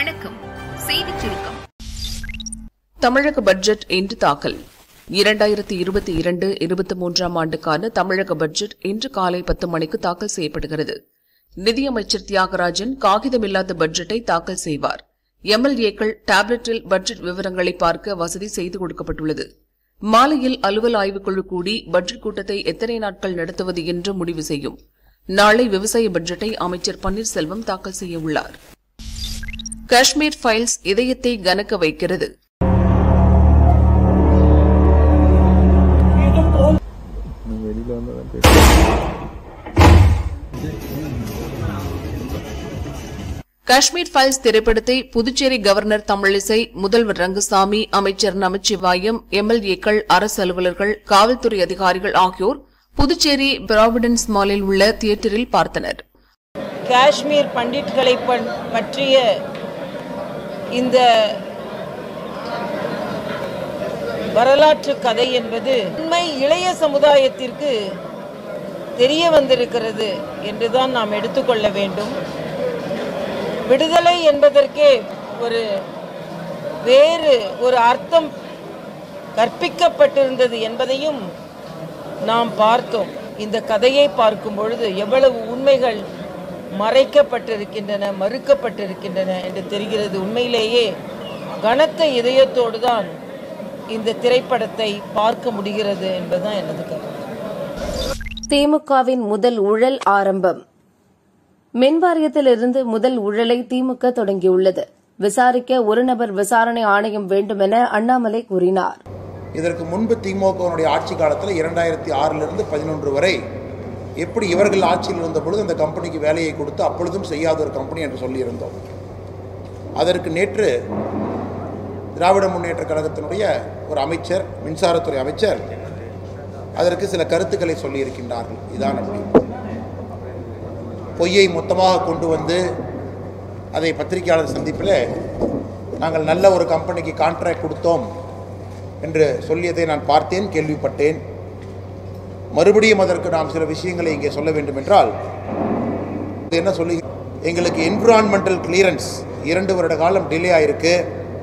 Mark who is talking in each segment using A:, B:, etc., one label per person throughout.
A: வணக்கம் செய்திச் சுருக்கம்
B: தமிழக பட்ஜெட் இன்று தாக்கல் இரண்டாயிரத்தி இருபத்தி இரண்டு இருபத்தி மூன்றாம் ஆண்டுக்கான தமிழக பட்ஜெட் இன்று காலை பத்து மணிக்கு தாக்கல் செய்யப்படுகிறது நிதியமைச்சர் தியாகராஜன் காகிதமில்லாத பட்ஜெட்டை தாக்கல் செய்வார் எம்எல்ஏக்கள் டேப்லெட்டில் பட்ஜெட் விவரங்களை பார்க்க வசதி செய்து கொடுக்கப்பட்டுள்ளது மாலையில் அலுவல் ஆய்வுக்குழு கூடி பட்ஜெட் கூட்டத்தை எத்தனை நாட்கள் நடத்துவது என்று முடிவு செய்யும் நாளை விவசாய பட்ஜெட்டை அமைச்சர் பன்னீர்செல்வம் தாக்கல் செய்ய உள்ளார் காஷ்மீர் ஃபைல்ஸ் இதயத்தை கனக்க வைக்கிறது
C: வெளியில வந்தாதான் பேசுறேன்
B: காஷ்மீர் ஃபைல்ஸ் திரைப்படத்தை புதுச்சேரி கவர்னர் தமிழிசை முதல்வர் ரங்கசாமி அமைச்சர் நமச்சிவாயம் எம்எல்ஏக்கள் அரசு அலுவலர்கள் காவல்துறை அதிகாரிகள் ஆகியோர் புதுச்சேரி ப்ராவிடன்ஸ் மாலில் உள்ள தியேட்டரில் பார்த்தனர்
D: காஷ்மீர் பண்டிட்களை பண்- பற்றிய இந்த வரலாற்று கதை என்பது உண்மை இளைய சமுதாயத்திற்கு தெரிய வந்திருக்கிறது என்றுதான் நாம் எடுத்துக்கொள்ள வேண்டும் விடுதலை என்பதற்கே ஒரு வேறு ஒரு அர்த்தம் கற்பிக்கப்பட்டிருந்தது என்பதையும் நாம் பார்த்தோம் இந்த கதையை பார்க்கும் பொழுது எவ்வளவு உண்மைகள் மறைக்கப்பட்டிருக்கின்றன மறுக்கப்பட்டிருக்கின்றன என்று தெரிகிறது உண்மையிலேயே கனத்த இதயத்தோடு தான் இந்த திரைப்படத்தை பார்க்க முடிகிறது என்பதுதான் எனது கருத்து
E: திமுகவின் முதல் ஊழல் ஆரம்பம் மின் வாரியத்திலிருந்து முதல் ஊழலை திமுக தொடங்கியுள்ளது விசாரிக்க ஒரு நபர் விசாரணை ஆணையம் வேண்டும் என அண்ணாமலை கூறினார்
F: இதற்கு முன்பு திமுகவினுடைய ஆட்சி காலத்தில் இரண்டாயிரத்தி ஆறிலிருந்து பதினொன்று வரை எப்படி இவர்கள் ஆட்சியில் இருந்த பொழுது அந்த கம்பெனிக்கு வேலையை கொடுத்து அப்பொழுதும் செய்யாத ஒரு கம்பெனி என்று சொல்லியிருந்தோம் அதற்கு நேற்று திராவிட முன்னேற்ற கழகத்தினுடைய ஒரு அமைச்சர் மின்சாரத்துறை அமைச்சர் அதற்கு சில கருத்துக்களை சொல்லியிருக்கின்றார்கள் இதான் அப்படி பொய்யை மொத்தமாக கொண்டு வந்து அதை பத்திரிகையாளர் சந்திப்பில் நாங்கள் நல்ல ஒரு கம்பெனிக்கு கான்ட்ராக்ட் கொடுத்தோம் என்று சொல்லியதை நான் பார்த்தேன் கேள்விப்பட்டேன் மறுபடியும் அதற்கு நாம் சில விஷயங்களை இங்கே சொல்ல வேண்டும் என்றால் இது என்ன சொல்லி எங்களுக்கு என்விரான்மெண்டல் கிளியரன்ஸ் இரண்டு வருட காலம் டிலே ஆயிருக்கு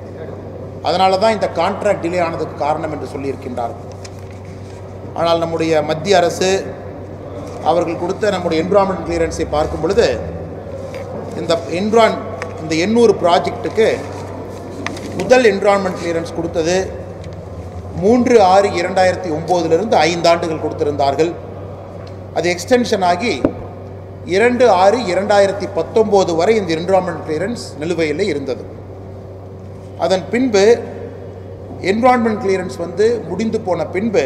F: அதனால தான் இந்த கான்ட்ராக்ட் டிலே ஆனதுக்கு காரணம் என்று சொல்லியிருக்கின்றார்கள் ஆனால் நம்முடைய மத்திய அரசு அவர்கள் கொடுத்த நம்முடைய என்விரான்மெண்ட் கிளியரன்ஸை பார்க்கும் பொழுது இந்த என்விரான் இந்த எண்ணூறு ப்ராஜெக்ட்டுக்கு முதல் என்விரான்மெண்ட் கிளியரன்ஸ் கொடுத்தது மூன்று ஆறு இரண்டாயிரத்தி ஒம்போதிலிருந்து ஐந்து ஆண்டுகள் கொடுத்திருந்தார்கள் அது எக்ஸ்டென்ஷன் ஆகி இரண்டு ஆறு இரண்டாயிரத்தி பத்தொம்போது வரை இந்த என்விரான்மெண்ட் கிளியரன்ஸ் நிலுவையில் இருந்தது அதன் பின்பு என்விரான்மெண்ட் கிளியரன்ஸ் வந்து முடிந்து போன பின்பு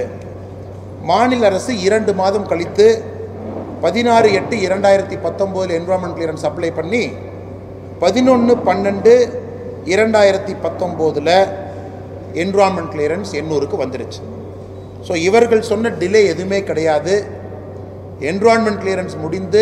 F: மாநில அரசு இரண்டு மாதம் கழித்து பதினாறு எட்டு இரண்டாயிரத்தி பத்தொம்போதில் என்விரான்மெண்ட் கிளியரன்ஸ் அப்ளை பண்ணி பதினொன்று பன்னெண்டு இரண்டாயிரத்தி பத்தொம்போதில் என்விரான்மெண்ட் கிளியரன்ஸ் எண்ணூருக்கு வந்துருச்சு ஸோ இவர்கள் சொன்ன டிலே எதுவுமே கிடையாது என்விரான்மெண்ட் கிளியரன்ஸ் முடிந்து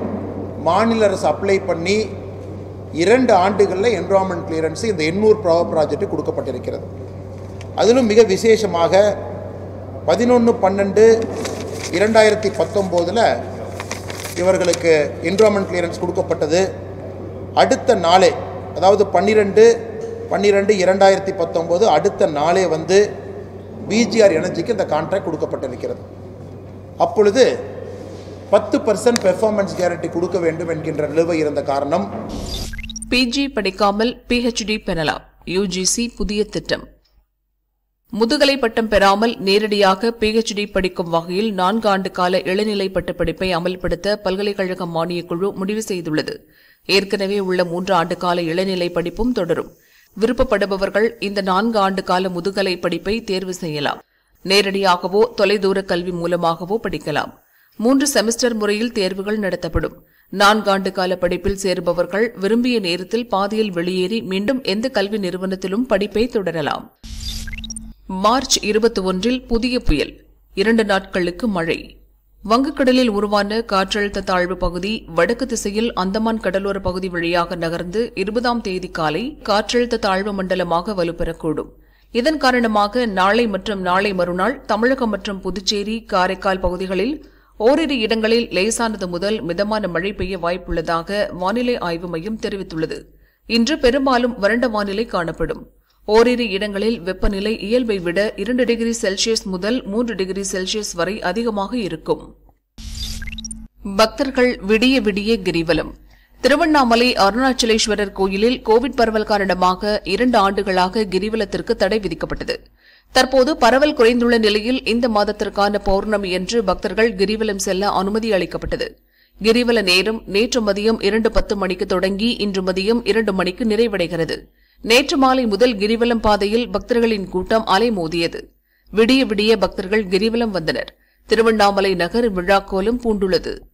F: மாநில அரசு அப்ளை பண்ணி இரண்டு ஆண்டுகளில் என்விரான்மெண்ட் கிளியரன்ஸ் இந்த எண்ணூர் ப்ராவர் ப்ராஜெக்ட் கொடுக்கப்பட்டிருக்கிறது அதிலும் மிக விசேஷமாக பதினொன்று பன்னெண்டு இரண்டாயிரத்தி பத்தொம்போதில் இவர்களுக்கு என்விரான்மெண்ட் கிளியரன்ஸ் கொடுக்கப்பட்டது அடுத்த நாளே அதாவது பன்னிரெண்டு பன்னிரெண்டு இரண்டாயிரத்தி பத்தொம்போது அடுத்த நாளே வந்து பிஜிஆர் எனர்ஜிக்கு இந்த கான்ட்ராக்ட் கொடுக்கப்பட்டிருக்கிறது அப்பொழுது பத்து பர்சன்ட் பெர்ஃபார்மன்ஸ் கேரண்டி கொடுக்க வேண்டும் என்கின்ற நிலுவை இருந்த காரணம்
B: பிஜி படிக்காமல் பிஹெச்டி பெறலாம் யுஜிசி புதிய திட்டம் முதுகலை பட்டம் பெறாமல் நேரடியாக பிஹெச்டி படிக்கும் வகையில் நான்கு ஆண்டு கால இளநிலை பட்டப்படிப்பை அமல்படுத்த பல்கலைக்கழக மானியக் குழு முடிவு செய்துள்ளது ஏற்கனவே உள்ள மூன்று ஆண்டு கால இளநிலை படிப்பும் தொடரும் விருப்பப்படுபவர்கள் இந்த நான்கு ஆண்டு கால முதுகலை படிப்பை தேர்வு செய்யலாம் நேரடியாகவோ தொலைதூர கல்வி மூலமாகவோ படிக்கலாம் மூன்று செமஸ்டர் முறையில் தேர்வுகள் நடத்தப்படும் நான்காண்டு கால படிப்பில் சேருபவர்கள் விரும்பிய நேரத்தில் பாதியில் வெளியேறி மீண்டும் எந்த கல்வி நிறுவனத்திலும் படிப்பை தொடரலாம் மார்ச் இருபத்தி ஒன்றில் புதிய புயல் இரண்டு நாட்களுக்கு மழை வங்கக்கடலில் உருவான காற்றழுத்த தாழ்வு பகுதி வடக்கு திசையில் அந்தமான் கடலோர பகுதி வழியாக நகர்ந்து இருபதாம் தேதி காலை காற்றழுத்த தாழ்வு மண்டலமாக வலுப்பெறக்கூடும் இதன் காரணமாக நாளை மற்றும் நாளை மறுநாள் தமிழகம் மற்றும் புதுச்சேரி காரைக்கால் பகுதிகளில் ஓரிரு இடங்களில் லேசானது முதல் மிதமான மழை பெய்ய வாய்ப்புள்ளதாக வானிலை ஆய்வு மையம் தெரிவித்துள்ளது இன்று பெரும்பாலும் வறண்ட வானிலை காணப்படும் ஓரிரு இடங்களில் வெப்பநிலை இயல்பை விட இரண்டு டிகிரி செல்சியஸ் முதல் மூன்று டிகிரி செல்சியஸ் வரை அதிகமாக இருக்கும் பக்தர்கள் விடிய விடிய கிரிவலம் திருவண்ணாமலை அருணாச்சலேஸ்வரர் கோயிலில் கோவிட் பரவல் காரணமாக இரண்டு ஆண்டுகளாக கிரிவலத்திற்கு தடை விதிக்கப்பட்டது தற்போது பரவல் குறைந்துள்ள நிலையில் இந்த மாதத்திற்கான பௌர்ணமி என்று பக்தர்கள் கிரிவலம் செல்ல அனுமதி அளிக்கப்பட்டது கிரிவல நேரம் நேற்று மதியம் இரண்டு பத்து மணிக்கு தொடங்கி இன்று மதியம் இரண்டு மணிக்கு நிறைவடைகிறது நேற்று மாலை முதல் கிரிவலம் பாதையில் பக்தர்களின் கூட்டம் அலைமோதியது விடிய விடிய பக்தர்கள் கிரிவலம் வந்தனர் திருவண்ணாமலை நகர் விழாக்கோலம் பூண்டுள்ளது